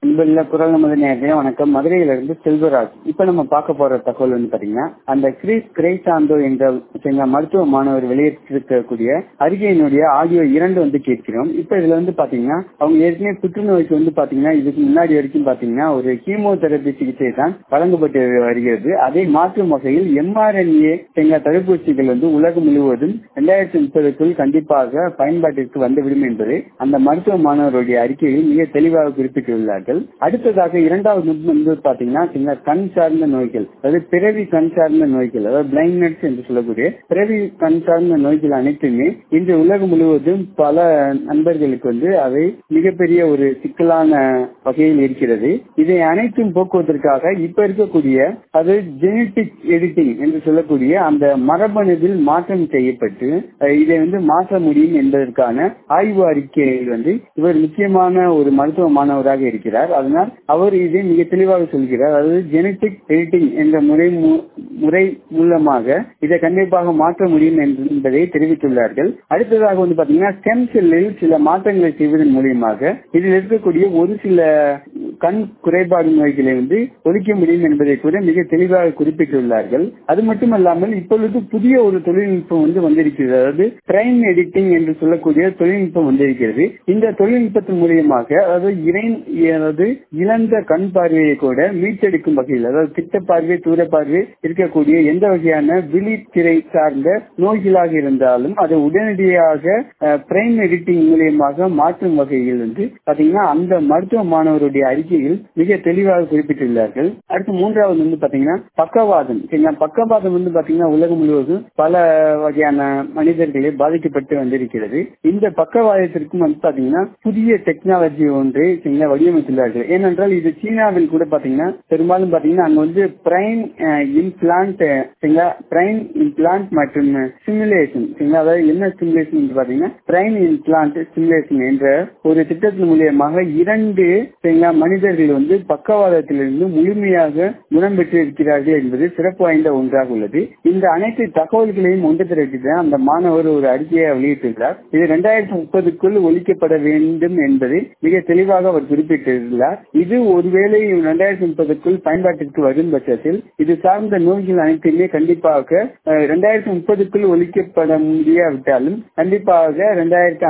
அன்புள்ள குரல் நமது நேரடியா வணக்கம் மதுரையிலிருந்து செல்வராஜ் இப்ப நம்ம பார்க்க போற தகவல் வந்து பாத்தீங்கன்னா அந்த கிறிஸ் கிரைசாந்தோ என்ற சரிங்களா, மருத்துவ மாணவர் வெளியிட்டிருக்கக்கூடிய அறிக்கையினுடைய ஆடியோ இரண்டு வந்து கேட்கிறோம் இப்ப இதுல வந்து பாத்தீங்கன்னா அவங்க ஏற்கனவே புற்றுநோய்க்கு வந்து பாத்தீங்கன்னா இதுக்கு முன்னாடி வரைக்கும் பாத்தீங்கன்னா ஒரு கீமோதெரபி சிகிச்சை தான் வழங்கப்பட்டு வருகிறது அதை மாற்றும் வகையில் எம்ஆர்என்ஏ சரிங்களா, தடுப்பூசிகள் வந்து உலகம் முழுவதும் இரண்டாயிரத்தி முப்பதுக்குள் கண்டிப்பாக பயன்பாட்டிற்கு வந்துவிடும் என்பதை அந்த மருத்துவ மாணவருடைய அறிக்கையில் மிக தெளிவாக குறிப்பிட்டுள்ளார்கள் அடுத்ததாக இரண்டாவது நுட்பம் வந்து பாத்தீங்கன்னா சரிங்களா, கண் சார்ந்த நோய்கள் அதாவது பிறவி கண் சார்ந்த நோய்கள் அதாவது பிளைண்ட்னஸ் என்று சொல்லக்கூடிய பிறவி கண் சார்ந்த நோய்கள் அனைத்துமே இன்று உலகம் முழுவதும் பல நண்பர்களுக்கு வந்து அவை மிகப்பெரிய ஒரு சிக்கலான வகையில் இருக்கிறது இதை அனைத்தும் போக்குவதற்காக இப்ப இருக்கக்கூடிய அது ஜெனட்டிக் எடிட்டிங் என்று சொல்லக்கூடிய அந்த மரபணுவில் மாற்றம் செய்யப்பட்டு அஹ், இதை வந்து மாற்ற முடியும் என்பதற்கான ஆய்வு அறிக்கையில் வந்து இவர் முக்கியமான ஒரு மருத்துவ மாணவராக இருக்கிறார் அதனால் அவர் இதை மிக தெளிவாக சொல்கிறார் அதாவது ஜெனட்டிக் எடிட்டிங் என்ற முறை மூ- முறை மூலமாக இதை கண்டிப்பாக மாற்ற முடியும் என்று- என்பதை தெரிவித்துள்ளார்கள் அடுத்ததாக வந்து பாத்தீங்கன்னா ஸ்டெம் செல்லில் சில மாற்றங்களை செய்வதன் மூலியமாக இதில் இருக்கக்கூடிய ஒரு சில கண் குறைபாடு நோய்களை வந்து ஒழிக்க முடியும் என்பதை கூட மிக தெளிவாக குறிப்பிட்டுள்ளார்கள் அது மட்டுமல்லாமல் இப்பொழுது புதிய ஒரு தொழில்நுட்பம் வந்து வந்திருக்கிறது அதாவது பிரைம் எடிட்டிங் என்று சொல்லக்கூடிய தொழில்நுட்பம் வந்திருக்கிறது இந்த தொழில்நுட்பத்தின் மூலியமாக அதாவது இறை அதாவது இழந்த கண் பார்வையை கூட மீட்டெடுக்கும் வகையில் அதாவது திட்ட பார்வை தூர பார்வை இருக்கக்கூடிய எந்த வகையான விழித்திரை சார்ந்த நோய்களாக இருந்தாலும் அதை உடனடியாக பிரைம் எடிட்டிங் மூலியமாக மாற்றும் வகையில் வந்து பாத்தீங்கன்னா அந்த மருத்துவ மாணவருடைய அறிக்கையில் மிக தெளிவாக குறிப்பிட்டுள்ளார்கள் அடுத்து மூன்றாவது வந்து பாத்தீங்கன்னா பக்கவாதம் சரிங்களா பக்கவாதம் வந்து பாத்தீங்கன்னா உலகம் முழுவதும் பல வகையான மனிதர்களே பாதிக்கப்பட்டு வந்திருக்கிறது இந்த பக்கவாதத்திற்கும் வந்து பாத்தீங்கன்னா புதிய டெக்னாலஜி ஒன்றை சரிங்களா வடிவமைத்துள்ளார்கள் ஏனென்றால் இது சீனாவில் கூட பாத்தீங்கன்னா பெரும்பாலும் பாத்தீங்கன்னா அங்க வந்து பிரைன் இம்ப்ளான்ட் சரிங்களா பிரைன் இம்ப்ளான்ட் மற்றும் சிமுலேஷன் சரிங்களா அதாவது என்ன சிமுலேஷன் பாத்தீங்கன்னா பிரைன் இம்ப்ளான்ட் சிமுலேஷன் என்ற ஒரு திட்டத்தின் மூலியமாக இரண்டு சரிங்களா மனிதர்கள் வந்து பக்கவாதத்திலிருந்து முழுமையாக குணம் பெற்று இருக்கிறார்கள் என்பது சிறப்பு வாய்ந்த ஒன்றாக உள்ளது இந்த அனைத்து தகவல்களையும் ஒன்று திரட்டி தான் அந்த மாணவர் ஒரு அறிக்கையை வெளியிட்டுள்ளார் இது இரண்டாயிரத்தி முப்பதுக்குள் ஒழிக்கப்பட வேண்டும் என்பதை மிக தெளிவாக அவர் குறிப்பிட்டுள்ளார் இது ஒருவேளை இரண்டாயிரத்தி முப்பதுக்குள் பயன்பாட்டிற்கு வரும் பட்சத்தில் இது சார்ந்த நோய்கள் அனைத்துமே கண்டிப்பாக இரண்டாயிரத்தி முப்பதுக்குள் ஒழிக்கப்பட முடியாவிட்டாலும் கண்டிப்பாக இரண்டாயிரத்தி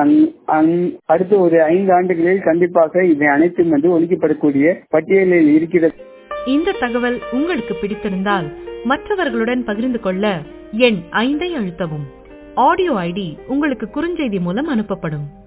அடுத்த ஒரு ஐந்து ஆண்டுகளில் கண்டிப்பாக இவை அனைத்தும் வந்து ஒழிக்கப்படக்கூடிய பட்டியலில் இருக்கிறது இந்த தகவல் உங்களுக்கு பிடித்திருந்தால் மற்றவர்களுடன் பகிர்ந்து கொள்ள எண் ஐந்தை அழுத்தவும் ஆடியோ ஐடி உங்களுக்கு குறுஞ்செய்தி மூலம் அனுப்பப்படும்